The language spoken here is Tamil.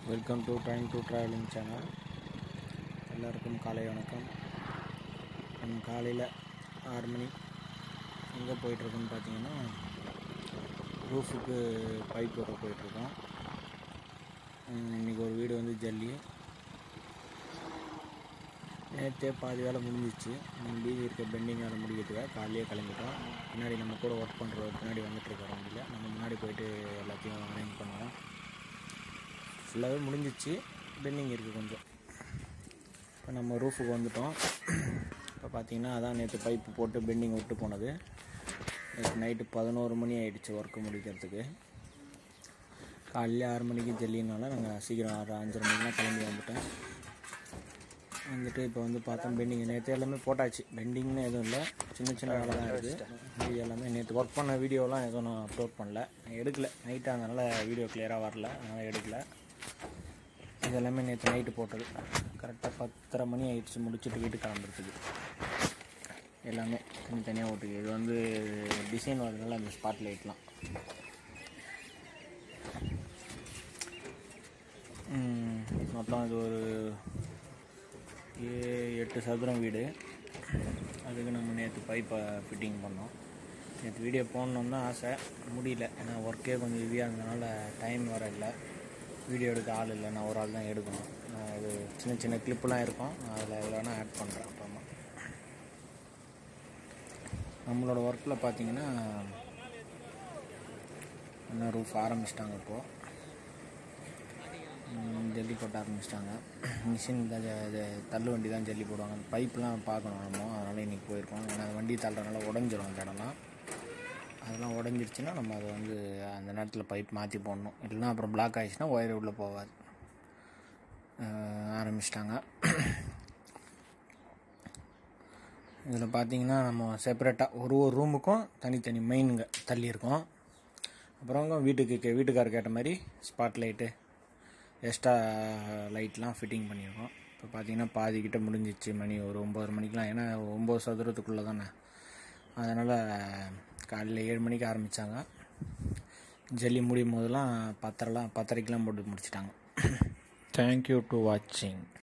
welcome to time to travelling channel எல்லாருக்கும் காலை வணக்கம் நம்ம காலையில் ஆறு மணி எங்கே போயிட்டுருக்கோன்னு பார்த்தீங்கன்னா ரூஃபுக்கு பைப் போட போயிட்டுருக்கோம் இன்றைக்கி ஒரு வீடு வந்து ஜல்லி நேற்றே பாதி வேலை முடிஞ்சிச்சு மீதி இருக்க பெண்டிங் வேலை முடிக்கிறதுக்காக காலையிலே கிளம்பிட்டோம் பின்னாடி நம்ம கூட ஒர்க் பண்ணுற பின்னாடி வந்துட்டுருக்கோம் வண்டியில் நம்ம முன்னாடி போயிட்டு எல்லாத்தையும் அரேஞ்ச் பண்ணுவோம் ஃபுல்லாகவே முடிஞ்சிச்சு பெண்டிங் இருக்குது கொஞ்சம் இப்போ நம்ம ரூஃபுக்கு வந்துட்டோம் இப்போ பார்த்தீங்கன்னா அதான் நேற்று பைப்பு போட்டு பெண்டிங் விட்டு போனது நேற்று நைட்டு பதினோரு மணி ஆகிடுச்சு ஒர்க்கு முடிக்கிறதுக்கு காலையில் ஆறு மணிக்கு ஜல்லினால நாங்கள் சீக்கிரம் ஆறு அஞ்சரை மணிக்கெலாம் கிளம்பி வந்துட்டேன் வந்துட்டு இப்போ வந்து பார்த்தோம் பெண்டிங் நேற்று எல்லாமே போட்டாச்சு பெண்டிங்னு எதுவும் இல்லை சின்ன சின்ன வேலை தான் இருக்குது மீதி எல்லாமே நேற்று ஒர்க் பண்ண வீடியோலாம் எதுவும் நான் அப்லோட் பண்ணல நான் எடுக்கல நைட்டாக அதனால் வீடியோ கிளியராக வரல அதனால் எடுக்கல இது எல்லாமே நேற்று நைட்டு போட்டது கரெக்டாக பத்தரை மணி ஆயிடுச்சு முடிச்சுட்டு வீட்டுக்கு கிளம்புறதுக்கு எல்லாமே தனித்தனியாக ஓட்டுக்கு இது வந்து டிசைன் வரதுனால அந்த ஸ்பாட் லைட்லாம் மொத்தம் இது ஒரு ஏ எட்டு சதுரம் வீடு அதுக்கு நம்ம நேற்று பைப்பை ஃபிட்டிங் பண்ணோம் நேற்று வீடியோ போடணுன்னு தான் ஆசை முடியல ஏன்னா ஒர்க்கே கொஞ்சம் ஹெவியாக இருந்தனால டைம் வர இல்லை வீடியோ எடுக்க ஆள் இல்லை நான் ஒரு ஆள் தான் எடுக்கணும் நான் இது சின்ன சின்ன கிளிப்புலாம் இருக்கும் நான் அதில் வேணால் ஆட் பண்ணுறேன் அப்புறமா நம்மளோட ஒர்க்கில் பார்த்தீங்கன்னா இன்னும் ரூஃப் ஆரம்பிச்சிட்டாங்க இப்போது ஜல்லி கொட்ட ஆரம்பிச்சிட்டாங்க மிஷின் தான் ஜ- இது தள்ளு வண்டி தான் ஜல்லி போடுவாங்க அந்த பைப்லாம் பார்க்கணும் நம்ம அதனால் இன்றைக்கி போயிருக்கோம் ஏன்னா அந்த வண்டி தள்ளுறதுனால உடஞ்சிரும் அந்த இடம்லாம் அதெல்லாம் உடஞ்சிருச்சுன்னா நம்ம அதை வந்து அந்த நேரத்தில் பைப் மாற்றி போடணும் இல்லைன்னா அப்புறம் பிளாக் ஆகிடுச்சுன்னா ஒயர் உள்ளே போகாது அஹ் ஆரம்பிச்சிட்டாங்க இதில் பார்த்தீங்கன்னா நம்ம செப்பரேட்டாக ஒரு ஒரு ரூமுக்கும் தனித்தனி மெயினுங்க தள்ளி இருக்கோம் அப்புறம் வீட்டுக்கு கே- வீட்டுக்காரருக்கு ஏற்ற மாதிரி ஸ்பாட் லைட்டு எக்ஸ்ட்ரா லைட்லாம் ஃபிட்டிங் பண்ணியிருக்கோம் இப்போ பார்த்தீங்கன்னா பாதி கிட்ட முடிஞ்சிச்சு மணி ஒரு ஒம்பது மணிக்கெலாம் ஏன்னா ஒம்பது சதுரத்துக்குள்ளே தானே அதனால் காலையில் ஏழு மணிக்கு ஆரம்பித்தாங்க ஜல்லி முடியும் போதெல்லாம் பத்தரைலாம் பத்தரைக்கெலாம் போட்டு முடிச்சிட்டாங்க தேங்க்யூ டு வாட்சிங்